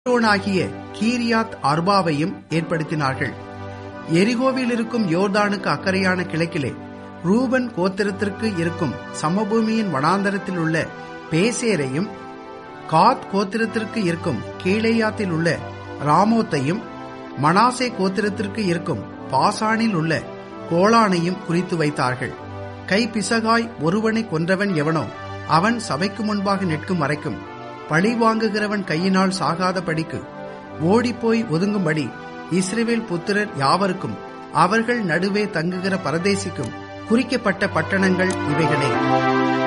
ஆகிய கீரியாத் அர்பாவையும் ஏற்படுத்தினார்கள் எரிகோவில் இருக்கும் யோர்தானுக்கு அக்கறையான கிழக்கிலே ரூபன் கோத்திரத்திற்கு இருக்கும் சமபூமியின் வனாந்தரத்தில் உள்ள பேசேரையும் காத் கோத்திரத்திற்கு இருக்கும் கீழேயாத்தில் உள்ள ராமோத்தையும் மனாசே கோத்திரத்திற்கு இருக்கும் பாசானில் உள்ள கோலானையும் குறித்து வைத்தார்கள் கை பிசகாய் ஒருவனை கொன்றவன் எவனோ அவன் சபைக்கு முன்பாக நிற்கும் வரைக்கும் பழி வாங்குகிறவன் கையினால் சாகாத படிக்கு ஓடிப்போய் ஒதுங்கும்படி இஸ்ரேவேல் புத்திரர் யாவருக்கும் அவர்கள் நடுவே தங்குகிற பரதேசிக்கும் குறிக்கப்பட்ட பட்டணங்கள் இவைகளே